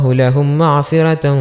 ലഹും മഅഫിറതൻ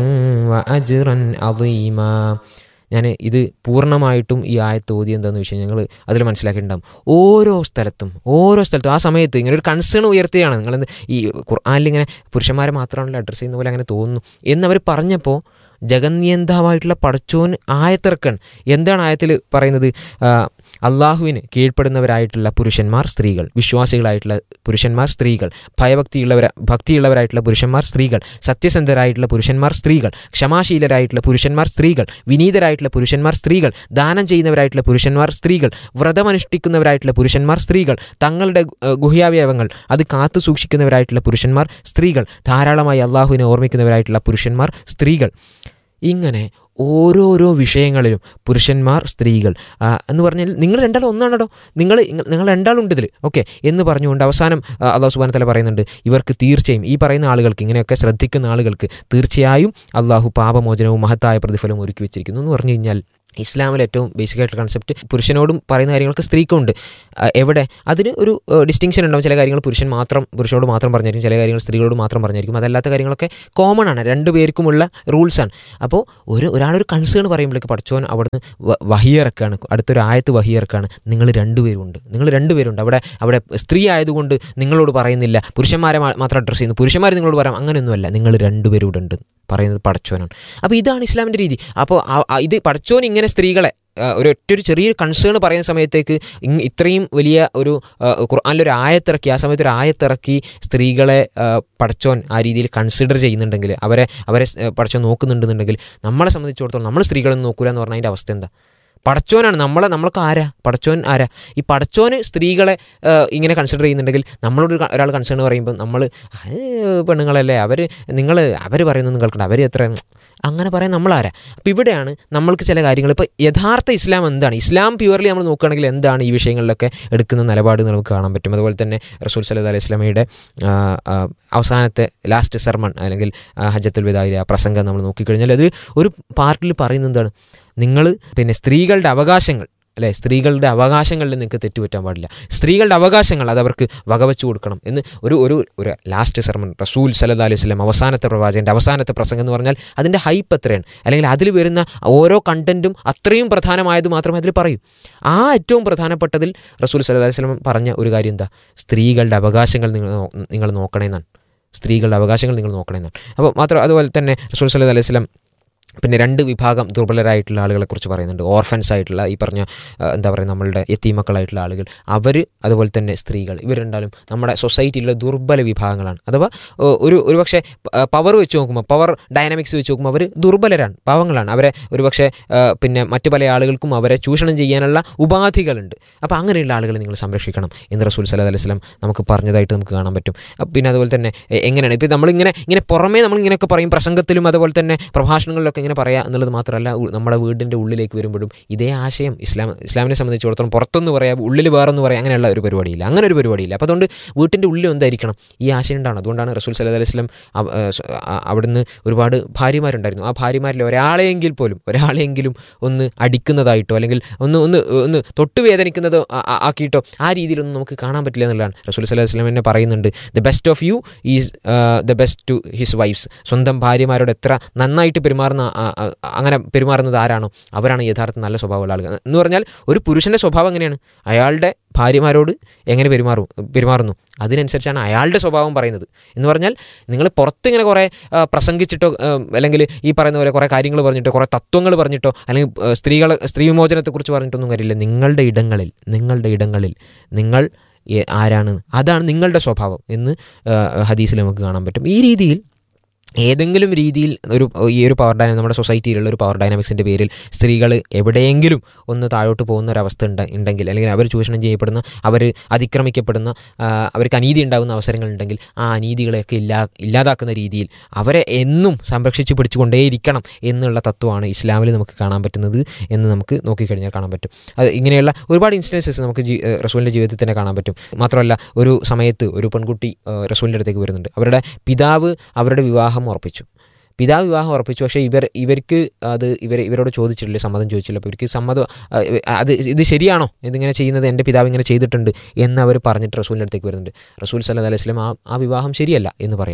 വഅജ്റൻ അദീമാ ഞാൻ ഇത് പൂർണ്ണമായിട്ടും ഈ ആയത്ത് ഓതി എന്താണെന്ന് വെച്ച് കഴിഞ്ഞാൽ ഞങ്ങൾ അതിൽ മനസ്സിലാക്കിയിട്ടുണ്ടാകും ഓരോ സ്ഥലത്തും ഓരോ സ്ഥലത്തും ആ സമയത്ത് ഇങ്ങനെ ഒരു കൺസേൺ ഉയർത്തുകയാണ് നിങ്ങൾ ഈ ഖുർആാനിൽ ഇങ്ങനെ പുരുഷന്മാരെ മാത്രമാണല്ലോ അഡ്രസ്സ് ചെയ്യുന്ന പോലെ അങ്ങനെ തോന്നുന്നു എന്നവർ പറഞ്ഞപ്പോൾ ജഗന്യന്താവായിട്ടുള്ള പടച്ചോൻ ആയത്തിറക്കൺ എന്താണ് ആയത്തിൽ പറയുന്നത് ആ, അള്ളാഹുവിന് കീഴ്പ്പെടുന്നവരായിട്ടുള്ള പുരുഷന്മാർ സ്ത്രീകൾ വിശ്വാസികളായിട്ടുള്ള പുരുഷന്മാർ സ്ത്രീകൾ ഭയഭക്തിയുള്ളവര ഭക്തിയുള്ളവരായിട്ടുള്ള പുരുഷന്മാർ സ്ത്രീകൾ സത്യസന്ധരായിട്ടുള്ള പുരുഷന്മാർ സ്ത്രീകൾ ക്ഷമാശീലരായിട്ടുള്ള പുരുഷന്മാർ സ്ത്രീകൾ വിനീതരായിട്ടുള്ള പുരുഷന്മാർ സ്ത്രീകൾ ദാനം ചെയ്യുന്നവരായിട്ടുള്ള പുരുഷന്മാർ സ്ത്രീകൾ വ്രതമനുഷ്ഠിക്കുന്നവരായിട്ടുള്ള പുരുഷന്മാർ സ്ത്രീകൾ തങ്ങളുടെ ഏഹ്, ഗുഹ്യാവയവങ്ങൾ അത് കാത്തു സൂക്ഷിക്കുന്നവരായിട്ടുള്ള പുരുഷന്മാർ സ്ത്രീകൾ ധാരാളമായി അള്ളാഹുവിനെ ഓർമ്മിക്കുന്നവരായിട്ടുള്ള പുരുഷന്മാർ സ്ത്രീകൾ ഇങ്ങനെ ഓരോരോ വിഷയങ്ങളിലും പുരുഷന്മാർ സ്ത്രീകൾ ആ, എന്ന് പറഞ്ഞാൽ നിങ്ങൾ രണ്ടാളും ഒന്നാണോ നിങ്ങൾ നിങ്ങൾ രണ്ടാളും ഉണ്ട് ഇതിൽ ഓക്കെ എന്ന് പറഞ്ഞുകൊണ്ട് അവസാനം ആ, അള്ളാഹു സുബാന തല പറയുന്നുണ്ട് ഇവർക്ക് തീർച്ചയായും ഈ പറയുന്ന ആളുകൾക്ക് ഇങ്ങനെയൊക്കെ ശ്രദ്ധിക്കുന്ന ആളുകൾക്ക് തീർച്ചയായും അള്ളാഹു പാപമോചനവും മഹത്തായ പ്രതിഫലവും ഒരുക്കി വെച്ചിരിക്കുന്നു എന്ന് പറഞ്ഞു കഴിഞ്ഞാൽ ഇസ്ലാമിൽ ഏറ്റവും ബേസിക് ആയിട്ടുള്ള കൺസെപ്റ്റ് പുരുഷനോടും പറയുന്ന കാര്യങ്ങൾക്ക് സ്ത്രീക്കുണ്ട് ആ, എവിടെ അതിന് ഒരു ഡിസ്റ്റിങ്ഷൻ ഉണ്ടാവും ചില കാര്യങ്ങൾ പുരുഷൻ മാത്രം പുരുഷനോട് മാത്രം പറഞ്ഞായിരിക്കും ചില കാര്യങ്ങൾ സ്ത്രീകളോട് മാത്രം പറഞ്ഞായിരിക്കും അതല്ലാത്ത കാര്യങ്ങളൊക്കെ കോമൺ ആണ് രണ്ടു പേർക്കുമുള്ള റൂൾസാണ് അപ്പോൾ ഒരു ഒരാളൊരു കൺസേൺ പറയുമ്പോഴേക്ക് പഠിച്ചോൻ അവിടുന്ന് വ- വഹിയിറക്കാണ് അടുത്തൊരു ആയത്ത് വഹിയിറക്കാണ് നിങ്ങൾ രണ്ടുപേരുണ്ട് നിങ്ങൾ രണ്ടുപേരുണ്ട് അവിടെ അവിടെ സ്ത്രീ ആയതുകൊണ്ട് നിങ്ങളോട് പറയുന്നില്ല പുരുഷന്മാരെ മാ- മാത്രം അഡ്രസ്സ് ചെയ്യുന്നു പുരുഷന്മാർ നിങ്ങളോട് പറയാം അങ്ങനെയൊന്നുമല്ല നിങ്ങൾ രണ്ടുപേരും ഇവിടെ ഉണ്ട് പറയുന്നത് പടച്ചോനാണ് അപ്പോൾ ഇതാണ് ഇസ്ലാമിൻ്റെ രീതി അപ്പോൾ ആ- ആ- ഇത് പടച്ചോൻ ഇങ്ങനെ സ്ത്രീകളെ ആ, ഒരു ഒറ്റൊരു ചെറിയൊരു കൺസേൺ പറയുന്ന സമയത്തേക്ക് ഇങ് ഇത്രയും വലിയ ഒരു ആ, ഖുർആനിലൊരു ആയത്തിറക്കി ആ സമയത്ത് ഒരു ആയത്തിറക്കി സ്ത്രീകളെ ആ, പടച്ചോൻ ആ രീതിയിൽ കൺസിഡർ ചെയ്യുന്നുണ്ടെങ്കിൽ അവരെ അവരെ സ്- പടച്ചോൻ നോക്കുന്നുണ്ടെന്നുണ്ടെങ്കിൽ നമ്മളെ സംബന്ധിച്ചിടത്തോളം നമ്മൾ സ്ത്രീകളൊന്നും നോക്കൂല എന്ന് പറഞ്ഞാൽ അതിൻ്റെ അവസ്ഥ എന്താ പടച്ചോനാണ് നമ്മളെ നമ്മൾക്ക് ആരാ പടച്ചോൻ ആരാ ഈ പടച്ചോന് സ്ത്രീകളെ ആ, ഇങ്ങനെ കൺസിഡർ ചെയ്യുന്നുണ്ടെങ്കിൽ നമ്മളോട് ഒരു ക- ഒരാൾ കൺസേൺ പറയുമ്പോൾ നമ്മൾ അത് പെണ്ണുങ്ങളല്ലേ അവർ നിങ്ങൾ അവർ പറയുന്നൊന്നും കേൾക്കണ്ട അവർ എത്ര അങ്ങനെ പറയാൻ നമ്മളാരാ അപ്പോൾ ഇവിടെയാണ് നമ്മൾക്ക് ചില കാര്യങ്ങൾ ഇപ്പോൾ യഥാർത്ഥ ഇസ്ലാം എന്താണ് ഇസ്ലാം പ്യുവർലി നമ്മൾ നോക്കുകയാണെങ്കിൽ എന്താണ് ഈ വിഷയങ്ങളിലൊക്കെ എടുക്കുന്ന നിലപാട് എന്ന് നമുക്ക് കാണാൻ പറ്റും അതുപോലെ തന്നെ റസൂൽ സല്ലല്ലാഹു അലൈഹി വസല്ലമയുടെ ആ, ആ, അവസാനത്തെ ലാസ്റ്റ് സർമൺ അല്ലെങ്കിൽ ആ, ഹജ്ജത്തുൽ വിദായിലെ ആ പ്രസംഗം നമ്മൾ നോക്കിക്കഴിഞ്ഞാൽ അത് ഒരു പാർട്ടിൽ പറയുന്നത് എന്താണ് നിങ്ങൾ പിന്നെ സ്ത്രീകളുടെ അവകാശങ്ങൾ അല്ലേ സ്ത്രീകളുടെ അവകാശങ്ങളിൽ നിങ്ങൾക്ക് തെറ്റുപറ്റാൻ പാടില്ല സ്ത്രീകളുടെ അവകാശങ്ങൾ അത് അവർക്ക് വകവെച്ചു കൊടുക്കണം എന്ന് ഒരു ഒരു ഒരു ലാസ്റ്റ് സർമൺ റസൂൽ സല്ലല്ലാഹു അലൈഹി വസല്ലം അവസാനത്തെ പ്രവാചകൻ്റെ അവസാനത്തെ പ്രസംഗം എന്ന് പറഞ്ഞാൽ അതിൻ്റെ ഹൈപ്പ് എത്രയാണ് അല്ലെങ്കിൽ അതിൽ വരുന്ന ഓരോ കണ്ടന്റും അത്രയും പ്രധാനമായത് മാത്രമേ അതിൽ പറയൂ ആ ഏറ്റവും പ്രധാനപ്പെട്ടതിൽ റസൂൽ സല്ലല്ലാഹു അലൈഹി വസല്ലം പറഞ്ഞ ഒരു കാര്യം എന്താ സ്ത്രീകളുടെ അവകാശങ്ങൾ നിങ്ങൾ നോ- നിങ്ങൾ നോക്കണമെന്നാണ് സ്ത്രീകളുടെ അവകാശങ്ങൾ നിങ്ങൾ നോക്കണമെന്നാണ് അപ്പോൾ മാത്രം അതുപോലെ തന്നെ റസൂൽ സല്ലല്ലാഹു അലൈഹി വസല്ലം പിന്നെ രണ്ട് വിഭാഗം ദുർബലരായിട്ടുള്ള ആളുകളെ കുറിച്ച് പറയുന്നുണ്ട് ഓർഫൻസ് ആയിട്ടുള്ള ഈ പറഞ്ഞ ആ, എന്താ പറയുക നമ്മളുടെ എത്തിമക്കളായിട്ടുള്ള ആളുകൾ അവർ അതുപോലെ തന്നെ സ്ത്രീകൾ ഇവർ രണ്ടാലും നമ്മുടെ സൊസൈറ്റിയിലുള്ള ദുർബല വിഭാഗങ്ങളാണ് അഥവാ ഓ, ഒരു ഒരു പക്ഷേ പവർ വെച്ച് നോക്കുമ്പോൾ പവർ ഡൈനാമിക്സ് വെച്ച് നോക്കുമ്പോൾ അവർ ദുർബലരാണ് പാവങ്ങളാണ് അവരെ ഒരു പക്ഷേ ആ, പിന്നെ മറ്റു പല ആളുകൾക്കും അവരെ ചൂഷണം ചെയ്യാനുള്ള ഉപാധികളുണ്ട് അപ്പോൾ അങ്ങനെയുള്ള ആളുകളെ നിങ്ങൾ സംരക്ഷിക്കണം എന്ന് റസൂൽ സല്ലല്ലാഹു അലൈഹി വസല്ലം നമുക്ക് പറഞ്ഞതായിട്ട് നമുക്ക് കാണാൻ പറ്റും അപ്പൊ പിന്നെ അതുപോലെ തന്നെ എ- എങ്ങനെയാണ് ഇപ്പോൾ നമ്മളിങ്ങനെ ഇങ്ങനെ പുറമേ നമ്മൾ ഇങ്ങനെയൊക്കെ പറയും പ്രസംഗത്തിലും അതുപോലെ തന്നെ പ്രഭാഷണങ്ങളിലൊക്കെ ഇങ്ങനെ പറയാം എന്നുള്ളത് മാത്രമല്ല ഉ- നമ്മുടെ വീടിൻ്റെ ഉള്ളിലേക്ക് വരുമ്പോഴും ഇതേ ആശയം ഇസ്ലാം ഇസ്ലാമിനെ സംബന്ധിച്ചിടത്തോളം പുറത്തൊന്ന് പറയാം ഉള്ളിൽ വേറൊന്ന് പറയാം അങ്ങനെയുള്ള ഒരു പരിപാടിയില്ല അങ്ങനെ ഒരു പരിപാടിയില്ല അപ്പോൾ അതുകൊണ്ട് വീട്ടിൻ്റെ ഉള്ളിൽ എന്തായിരിക്കണം ഈ ആശയം ഉണ്ടാവണം അതുകൊണ്ടാണ് റസൂൽ സല്ലല്ലാഹു അലൈഹി വസല്ലം അവ- ഏ, സ- ആ- അവിടുന്ന് ഒരുപാട് ഭാര്യമാരുണ്ടായിരുന്നു ആ ഭാര്യമാരിൽ ഒരാളെയെങ്കിൽ പോലും ഒരാളെയെങ്കിലും ഒന്ന് അടിക്കുന്നതായിട്ടോ അല്ലെങ്കിൽ ഒന്ന് ഒന്ന് ഒന്ന് തൊട്ട് വേദനിക്കുന്നതോ ആ- ആ- ആക്കിയിട്ടോ ആ രീതിയിലൊന്നും നമുക്ക് കാണാൻ പറ്റില്ല എന്നുള്ളതാണ് റസൂൽ സല്ലല്ലാഹു അലൈഹി വസല്ലം തന്നെ പറയുന്നുണ്ട് the best of you is the best to his wives സ്വന്തം ഭാര്യമാരോട് എത്ര നന്നായിട്ട് പെരുമാറുന്ന ആ- ആ- അങ്ങനെ പെരുമാറുന്നത് ആരാണോ അവരാണ് യഥാർത്ഥ നല്ല സ്വഭാവമുള്ള ആളുകൾ എന്ന് പറഞ്ഞാൽ ഒരു പുരുഷൻ്റെ സ്വഭാവം എങ്ങനെയാണ് അയാളുടെ ഭാര്യമാരോട് എങ്ങനെ പെരുമാറും പെരുമാറുന്നു അതിനനുസരിച്ചാണ് അയാളുടെ സ്വഭാവം പറയുന്നത് എന്ന് പറഞ്ഞാൽ നിങ്ങൾ പുറത്ത് ഇങ്ങനെ കുറേ ആ, പ്രസംഗിച്ചിട്ടോ ആ, അല്ലെങ്കിൽ ഈ പറയുന്ന പോലെ കുറേ കാര്യങ്ങൾ പറഞ്ഞിട്ടോ കുറേ തത്വങ്ങൾ പറഞ്ഞിട്ടോ അല്ലെങ്കിൽ ആ, സ്ത്രീകളെ സ്ത്രീ വിമോചനത്തെക്കുറിച്ച് പറഞ്ഞിട്ടൊന്നും കാര്യമില്ല നിങ്ങളുടെ ഇടങ്ങളിൽ നിങ്ങളുടെ ഇടങ്ങളിൽ നിങ്ങൾ ഏ- ആരാണ് അതാണ് നിങ്ങളുടെ സ്വഭാവം എന്ന് ആ, ഹദീസിൽ നമുക്ക് കാണാൻ പറ്റും ഈ രീതിയിൽ ഏതെങ്കിലും രീതിയിൽ ഒരു ഈ ഒരു പവർ ഡൈനാമിക് നമ്മുടെ സൊസൈറ്റിയിലുള്ള ഒരു പവർ ഡൈനാമിക്സിൻ്റെ പേരിൽ സ്ത്രീകൾ എവിടെയെങ്കിലും ഒന്ന് താഴോട്ട് പോകുന്ന ഒരു അവസ്ഥ ഉണ്ട് ഉണ്ടെങ്കിൽ അല്ലെങ്കിൽ അവർ ചൂഷണം ചെയ്യപ്പെടുന്ന അവർ അതിക്രമിക്കപ്പെടുന്ന ആ, അവർക്ക് അനീതി ഉണ്ടാകുന്ന അവസരങ്ങൾ ഉണ്ടെങ്കിൽ ആ അനീതികളെയൊക്കെ ഇല്ലാ ഇല്ലാതാക്കുന്ന രീതിയിൽ അവരെ എന്നും സംരക്ഷിച്ച് പിടിച്ചുകൊണ്ടേയിരിക്കണം എന്നുള്ള തത്വമാണ് ഇസ്ലാമിൽ നമുക്ക് കാണാൻ പറ്റുന്നത് എന്ന് നമുക്ക് നോക്കിക്കഴിഞ്ഞാൽ കാണാൻ പറ്റും അത് ഇങ്ങനെയുള്ള ഒരുപാട് ഇൻസിഡൻസസ് നമുക്ക് ജീ ഏഹ് റസൂലിൻ്റെ ജീവിതത്തിൽ തന്നെ കാണാൻ പറ്റും മാത്രമല്ല ഒരു സമയത്ത് ഒരു പെൺകുട്ടി ഏഹ് റസൂലിൻ്റെ അടുത്തേക്ക് വരുന്നുണ്ട് അവരുടെ പിതാവ് അവരുടെ വിവാഹം ഉറപ്പിച്ചു പിതാവ് വിവാഹം ഉറപ്പിച്ചു പക്ഷേ ഇവർ ഇവർക്ക് അത് ഇവർ ഇവരോട് ചോദിച്ചിട്ടില്ല സമ്മതം ചോദിച്ചില്ല അപ്പോൾ ഇവർക്ക് സമ്മതം ആ, അത് ഇത് ശരിയാണോ ഇതിങ്ങനെ ചെയ്യുന്നത് എൻ്റെ പിതാവ് ഇങ്ങനെ ചെയ്തിട്ടുണ്ട് എന്ന് അവർ പറഞ്ഞിട്ട് റസൂലിൻ്റെ അടുത്തേക്ക് വരുന്നുണ്ട് റസൂൽ സല്ലല്ലാഹു അലൈഹി വസല്ലം ആ ആ വിവാഹം ശരിയല്ല എന്ന് പറയാൻ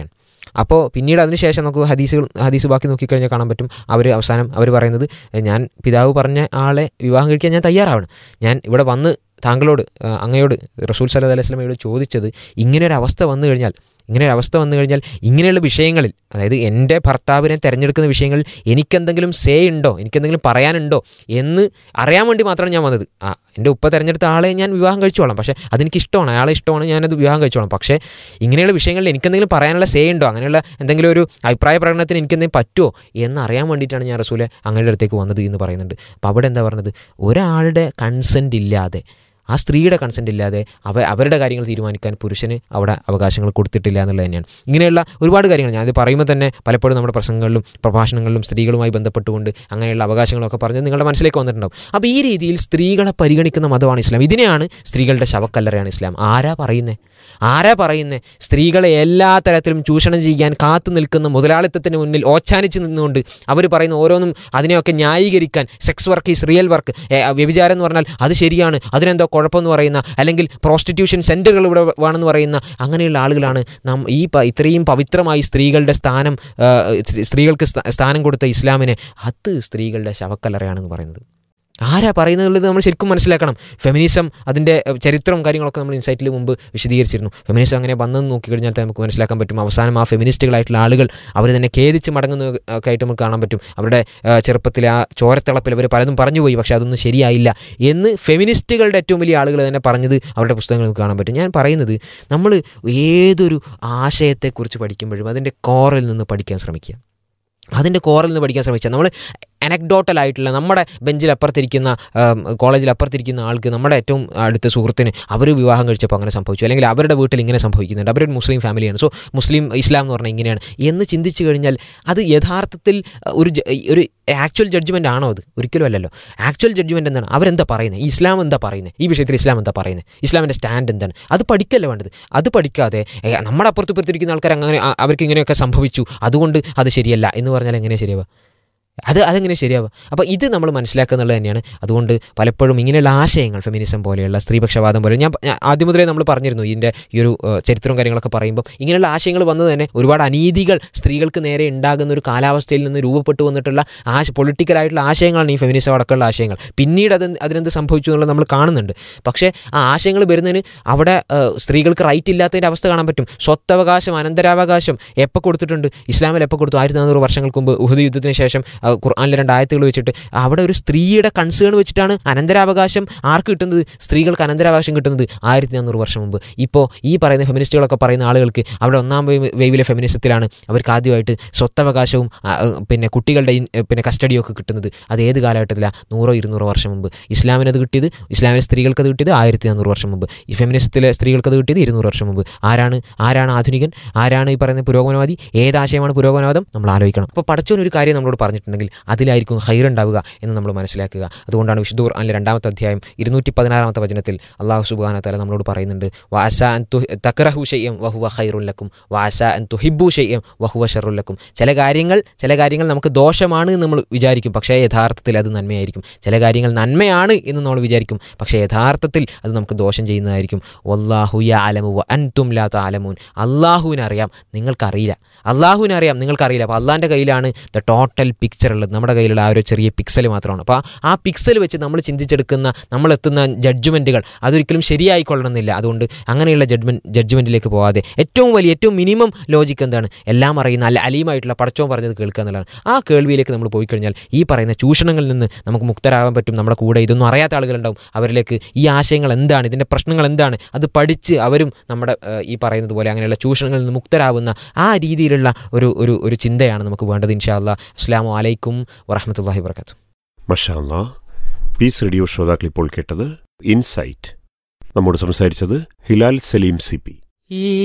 അപ്പോൾ പിന്നീട് അതിനുശേഷം നമുക്ക് ഹദീസുകൾ ഹദീസ് ബാക്കി നോക്കിക്കഴിഞ്ഞാൽ കാണാൻ പറ്റും അവർ അവസാനം അവർ പറയുന്നത് ഞാൻ പിതാവ് പറഞ്ഞ ആളെ വിവാഹം കഴിക്കാൻ ഞാൻ തയ്യാറാവണം ഞാൻ ഇവിടെ വന്ന് താങ്കളോട് ആ, അങ്ങയോട് റസൂൽ സല്ലല്ലാഹു അലൈഹി വസല്ലമയോട് ചോദിച്ചത് ഇങ്ങനെ ഒരു അവസ്ഥ വന്നു കഴിഞ്ഞാൽ ഇങ്ങനെ ഒരു അവസ്ഥ വന്നു കഴിഞ്ഞാൽ ഇങ്ങനെയുള്ള വിഷയങ്ങളിൽ അതായത് എൻ്റെ ഭർത്താവിനെ തിരഞ്ഞെടുക്കുന്ന വിഷയങ്ങളിൽ എനിക്കെന്തെങ്കിലും സേ ഉണ്ടോ എനിക്കെന്തെങ്കിലും പറയാനുണ്ടോ എന്ന് അറിയാൻ വേണ്ടി മാത്രമാണ് ഞാൻ വന്നത് ആ എൻ്റെ ഉപ്പ തിരഞ്ഞെടുത്ത ആളെ ഞാൻ വിവാഹം കഴിച്ചോളാം പക്ഷേ അതെനിക്ക് ഇഷ്ടമാണ് അയാളെ ഇഷ്ടമാണ് ഞാനത് വിവാഹം കഴിച്ചോളാം പക്ഷേ ഇങ്ങനെയുള്ള വിഷയങ്ങളിൽ എനിക്കെന്തെങ്കിലും പറയാനുള്ള സേ ഉണ്ടോ അങ്ങനെയുള്ള എന്തെങ്കിലും ഒരു അഭിപ്രായ പ്രകടനത്തിന് എനിക്കെന്തെങ്കിലും പറ്റുമോ എന്ന് അറിയാൻ വേണ്ടിയിട്ടാണ് ഞാൻ റസൂലെ അങ്ങയുടെ അടുത്തേക്ക് വന്നത് എന്ന് പറയുന്നുണ്ട് അപ്പോൾ അവിടെ എന്താ പറഞ്ഞത് ഒരാളുടെ കൺസെൻറ്റ് ഇല്ലാതെ ആ സ്ത്രീയുടെ കൺസെൻറ്റ് ഇല്ലാതെ അവ അവരുടെ കാര്യങ്ങൾ തീരുമാനിക്കാൻ പുരുഷന് അവിടെ അവകാശങ്ങൾ കൊടുത്തിട്ടില്ല എന്നുള്ളത് തന്നെയാണ് ഇങ്ങനെയുള്ള ഒരുപാട് കാര്യങ്ങൾ ഞാനത് പറയുമ്പോൾ തന്നെ പലപ്പോഴും നമ്മുടെ പ്രസംഗങ്ങളിലും പ്രഭാഷണങ്ങളിലും സ്ത്രീകളുമായി ബന്ധപ്പെട്ടുകൊണ്ട് അങ്ങനെയുള്ള അവകാശങ്ങളൊക്കെ പറഞ്ഞ് നിങ്ങളുടെ മനസ്സിലേക്ക് വന്നിട്ടുണ്ടാവും അപ്പോൾ ഈ രീതിയിൽ സ്ത്രീകളെ പരിഗണിക്കുന്ന മതമാണ് ഇസ്ലാം ഇതിനെയാണ് സ്ത്രീകളുടെ ശവക്കല്ലറയാണ് ഇസ്ലാം ആരാ പറയുന്നത് ആരാ പറയുന്നത് സ്ത്രീകളെ എല്ലാ തരത്തിലും ചൂഷണം ചെയ്യാൻ കാത്തു നിൽക്കുന്ന മുതലാളിത്തത്തിന് മുന്നിൽ ഓച്ചാനിച്ച് നിന്നുകൊണ്ട് അവർ പറയുന്ന ഓരോന്നും അതിനെയൊക്കെ ന്യായീകരിക്കാൻ sex work is real work വ്യഭിചാരം എന്ന് പറഞ്ഞാൽ അത് ശരിയാണ് അതിനെന്തോ കുഴപ്പമെന്ന് പറയുന്ന അല്ലെങ്കിൽ പ്രോസ്റ്റിറ്റ്യൂഷൻ സെൻറ്ററുകൾ ഇവിടെ വേണമെന്ന് പറയുന്ന അങ്ങനെയുള്ള ആളുകളാണ് നാം ഈ പ- ഇത്രയും പവിത്രമായി സ്ത്രീകളുടെ സ്ഥാനം ആ, സ്ത്രീകൾക്ക് സ്ഥാ- സ്ഥാനം കൊടുത്ത ഇസ്ലാമിനെ അത് സ്ത്രീകളുടെ ശവക്കല്ലറയാണെന്ന് പറയുന്നത് ആരാ പറയുന്നത് നമ്മൾ ശരിക്കും മനസ്സിലാക്കണം ഫെമിനിസം അതിൻ്റെ അഹ്, ചരിത്രവും കാര്യങ്ങളൊക്കെ നമ്മൾ ഇൻസൈറ്റിൽ മുമ്പ് വിശദീകരിച്ചിരുന്നു ഫെമിനിസം അങ്ങനെ വന്നെന്ന് നോക്കിക്കഴിഞ്ഞാൽ തന്നെ നമുക്ക് മനസ്സിലാക്കാൻ പറ്റും അവസാനം ആ ഫെമിനിസ്റ്റുകളായിട്ടുള്ള ആളുകൾ അവർ തന്നെ ഖേദിച്ച് മടങ്ങുന്ന ഒക്കെ ആയിട്ട് നമുക്ക് കാണാൻ പറ്റും അവരുടെ ആ, ചെറുപ്പത്തിൽ ആ ചോരത്തിളപ്പിൽ അവർ പലതും പറഞ്ഞു പോയി പക്ഷേ അതൊന്നും ശരിയായില്ല എന്ന് ഫെമിനിസ്റ്റുകളുടെ ഏറ്റവും വലിയ ആളുകൾ തന്നെ പറഞ്ഞത് അവരുടെ പുസ്തകങ്ങൾ നമുക്ക് കാണാൻ പറ്റും ഞാൻ പറയുന്നത് നമ്മൾ ഏതൊരു ആശയത്തെക്കുറിച്ച് പഠിക്കുമ്പോഴും അതിൻ്റെ കോറിൽ നിന്ന് പഠിക്കാൻ ശ്രമിക്കുക അതിൻ്റെ കോറിൽ നിന്ന് പഠിക്കാൻ ശ്രമിച്ചാൽ നമ്മൾ അനക്ഡോട്ടൽ ആയിട്ടുള്ള നമ്മുടെ ബെഞ്ചിൽ അപ്പുറത്തിരിക്കുന്ന ആം, കോളേജിൽ അപ്പുറത്തിരിക്കുന്ന ആൾക്ക് നമ്മുടെ ഏറ്റവും അടുത്ത സുഹൃത്തിന് അവർ വിവാഹം കഴിച്ചപ്പോൾ അങ്ങനെ സംഭവിച്ചു അല്ലെങ്കിൽ അവരുടെ വീട്ടിൽ ഇങ്ങനെ സംഭവിക്കുന്നുണ്ട് അവരൊരു മുസ്ലിം ഫാമിലിയാണ് സോ മുസ്ലിം ഇസ്ലാം എന്ന് പറഞ്ഞാൽ ഇങ്ങനെയാണ് എന്ന് ചിന്തിച്ചു കഴിഞ്ഞാൽ അത് യഥാർത്ഥത്തിൽ ഒരു ജ- ഒരു ആക്ച്വൽ ജഡ്ജ്മെൻ്റ് ആണോ അത് ഒരിക്കലും അല്ലല്ലോ ആക്ച്വൽ ജഡ്ജ്മെൻ്റ് എന്താണ് അവരെന്താ പറയുന്നത് ഈ ഇസ്ലാം എന്താ പറയുന്നത് ഈ വിഷയത്തിൽ ഇസ്ലാം എന്താ പറയുന്നത് ഇസ്ലാമിൻ്റെ സ്റ്റാൻഡ് എന്താണ് അത് പഠിക്കല്ലേ വേണ്ടത് അത് പഠിക്കാതെ ഏ, നമ്മുടെ അപ്പുറത്ത് ഇപ്പുറത്തിരിക്കുന്ന ആൾക്കാർ അങ്ങനെ ആ- അവർക്ക് ഇങ്ങനെയൊക്കെ സംഭവിച്ചു അതുകൊണ്ട് അത് ശരിയല്ല എന്ന് പറഞ്ഞാൽ എങ്ങനെ ശരിയാവുക അത് അതെങ്ങനെ ശരിയാവുക അപ്പോൾ ഇത് നമ്മൾ മനസ്സിലാക്കുക എന്നുള്ളത് തന്നെയാണ് അതുകൊണ്ട് പലപ്പോഴും ഇങ്ങനെയുള്ള ആശയങ്ങൾ ഫെമിനിസം പോലെയുള്ള സ്ത്രീപക്ഷവാദം പോലെ ഞാൻ ഞാൻ ആദ്യം മുതലേ നമ്മൾ പറഞ്ഞിരുന്നു ഇതിൻ്റെ ഈ ഒരു ഏഹ്, ചരിത്രവും കാര്യങ്ങളൊക്കെ പറയുമ്പോൾ ഇങ്ങനെയുള്ള ആശയങ്ങൾ വന്നത് തന്നെ ഒരുപാട് അനീതികൾ സ്ത്രീകൾക്ക് നേരെ ഉണ്ടാകുന്ന ഒരു കാലാവസ്ഥയിൽ നിന്ന് രൂപപ്പെട്ടു വന്നിട്ടുള്ള ആശ പൊളിറ്റിക്കലായിട്ടുള്ള ആശയങ്ങളാണ് ഈ ഫെമിനിസം അടക്കമുള്ള ആശയങ്ങൾ പിന്നീട് അത് അതിനെന്ത് സംഭവിച്ചു എന്നുള്ളത് നമ്മൾ കാണുന്നുണ്ട് പക്ഷേ ആ ആശയങ്ങൾ വരുന്നതിന് അവിടെ ഏഹ്, സ്ത്രീകൾക്ക് റൈറ്റ് ഇല്ലാത്തതിൻ്റെ അവസ്ഥ കാണാൻ പറ്റും സ്വത്തവകാശം അനന്തരാവകാശം എപ്പോൾ കൊടുത്തിട്ടുണ്ട് ഇസ്ലാമിൽ എപ്പോൾ കൊടുത്തു ആയിരത്തി നാനൂറ് വർഷങ്ങൾക്ക് മുമ്പ് ഉഹദ് യുദ്ധത്തിന് ശേഷം ആ, ഖുർആനിലെ രണ്ട് ആയത്തുകൾ വെച്ചിട്ട് അവിടെ ഒരു സ്ത്രീയുടെ കൺസേൺ വെച്ചിട്ടാണ് അനന്തരാവകാശം ആർക്ക് കിട്ടുന്നത് സ്ത്രീകൾക്ക് അനന്തരാവകാശം കിട്ടുന്നത് ആയിരത്തി നാനൂറ് വർഷം മുമ്പ് ഇപ്പോൾ ഈ പറയുന്ന ഫെമിനിസ്റ്റുകളൊക്കെ പറയുന്ന ആളുകൾക്ക് അവിടെ ഒന്നാം വേവ് വേവിലെ ഫെമിനിസത്തിലാണ് അവർക്ക് ആദ്യമായിട്ട് സ്വത്തവകാശവും ആ, ആ, പിന്നെ കുട്ടികളുടെ ഇൻ- പിന്നെ കസ്റ്റഡിയൊക്കെ കിട്ടുന്നത് അത് ഏത് കാലഘട്ടത്തിലാണ് നൂറോ ഇരുന്നൂറോ വർഷം മുമ്പ് ഇസ്ലാമിന് അത് കിട്ടിയത് ഇസ്ലാമിലെ സ്ത്രീകൾക്ക് അത് കിട്ടിയത് ആയിരത്തി നാനൂറ് വർഷം മുമ്പ് ഈ ഫെമിനിസത്തിലെ സ്ത്രീകൾക്ക് അത് കിട്ടിയത് ഇരുന്നൂറ് വർഷം മുമ്പ് ആരാണ് ആരാണ് ആധുനികൻ ആരാണ് ഈ പറയുന്ന പുരോഗമനവാദി ഏതാശയമാണ് പുരോഗമനവാദം നമ്മൾ ആലോചിക്കണം അപ്പോൾ പഠിച്ചോൻ ഒരു കാര്യം നമ്മളോട് പറഞ്ഞിട്ടുണ്ടെങ്കിൽ അതിലായിരിക്കും ഹൈർ ഉണ്ടാവുക എന്ന് നമ്മൾ മനസ്സിലാക്കുക അതുകൊണ്ടാണ് വിശുദ്ധ ഖുർആനിലെ രണ്ടാമത്തെ അധ്യായം ഇരുന്നൂറ്റി പതിനാറാമത്തെ വചനത്തിൽ അള്ളാഹു സുബാന തല നമ്മളോട് പറയുന്നുണ്ട് വാസ അൻ തു തക്രഹു ഷെയ്യം വഹുവ ഹൈറുല്ലക്കും വാസ അൻ തുഹിബു ഷെയ്യം വഹുവ ഷറുല്ലക്കും ചില കാര്യങ്ങൾ ചില കാര്യങ്ങൾ നമുക്ക് ദോഷമാണ് എന്ന് നമ്മൾ വിചാരിക്കും പക്ഷേ യഥാർത്ഥത്തിൽ അത് നന്മയായിരിക്കും ചില കാര്യങ്ങൾ നന്മയാണ് എന്ന് നമ്മൾ വിചാരിക്കും പക്ഷേ യഥാർത്ഥത്തിൽ അത് നമുക്ക് ദോഷം ചെയ്യുന്നതായിരിക്കും വല്ലാഹു യാലമു വ അൻതും ലാ താലമൂൻ അള്ളാഹുവിനറിയാം നിങ്ങൾക്കറിയില്ല അള്ളാഹുവിനറിയാം നിങ്ങൾക്കറിയില്ല അപ്പോൾ അള്ളാഹിൻ്റെ കയ്യിലാണ് ദ ടോട്ടൽ പിക്ചർ ഉള്ളത് നമ്മുടെ കയ്യിലുള്ള ആ ഒരു ചെറിയ പിക്സൽ മാത്രമാണ് അപ്പോൾ ആ പിക്സൽ വെച്ച് നമ്മൾ ചിന്തിച്ചെടുക്കുന്ന നമ്മളെത്തുന്ന ജഡ്ജ്മെൻറ്റുകൾ അതൊരിക്കലും ശരിയായിക്കൊള്ളണമെന്നില്ല അതുകൊണ്ട് അങ്ങനെയുള്ള ജഡ്ജ്മെൻറ്റ് ജഡ്ജ്മെൻറ്റിലേക്ക് പോകാതെ ഏറ്റവും വലിയ ഏറ്റവും മിനിമം ലോജിക്ക് എന്താണ് എല്ലാം അറിയുന്ന അല്ല അലീമായിട്ടുള്ള പടച്ചോൻ പറഞ്ഞത് കേൾക്കുക എന്നുള്ളതാണ് ആ കേൾവിയിലേക്ക് നമ്മൾ പോയി കഴിഞ്ഞാൽ ഈ പറയുന്ന ചൂഷണങ്ങളിൽ നിന്ന് നമുക്ക് മുക്തരാകാൻ പറ്റും നമ്മുടെ കൂടെ ഇതൊന്നും അറിയാത്ത ആളുകളുണ്ടാവും അവരിലേക്ക് ഈ ആശയങ്ങൾ എന്താണ് ഇതിൻ്റെ പ്രശ്നങ്ങൾ എന്താണ് അത് പഠിച്ച് അവരും നമ്മുടെ ഏഹ്, ഈ പറയുന്നത് പോലെ അങ്ങനെയുള്ള ചൂഷണങ്ങളിൽ നിന്ന് മുക്തരാകുന്ന ആ രീതിയിലുള്ള ഒരു ഒരു ഒരു ചിന്തയാണ് നമുക്ക് വേണ്ടത് ഇൻഷാ അല്ലാ അസ്സാം വലൈക്കും വറഹമത്തല്ലാഹി വർക്കാത്തു മഷാല്ല പീസ് റേഡിയോ ശ്രോതാക്കൾ ഇപ്പോൾ കേട്ടത് ഇൻസൈറ്റ് നമ്മോട് സംസാരിച്ചത് ഹിലാൽ സലീം സി പി ഈ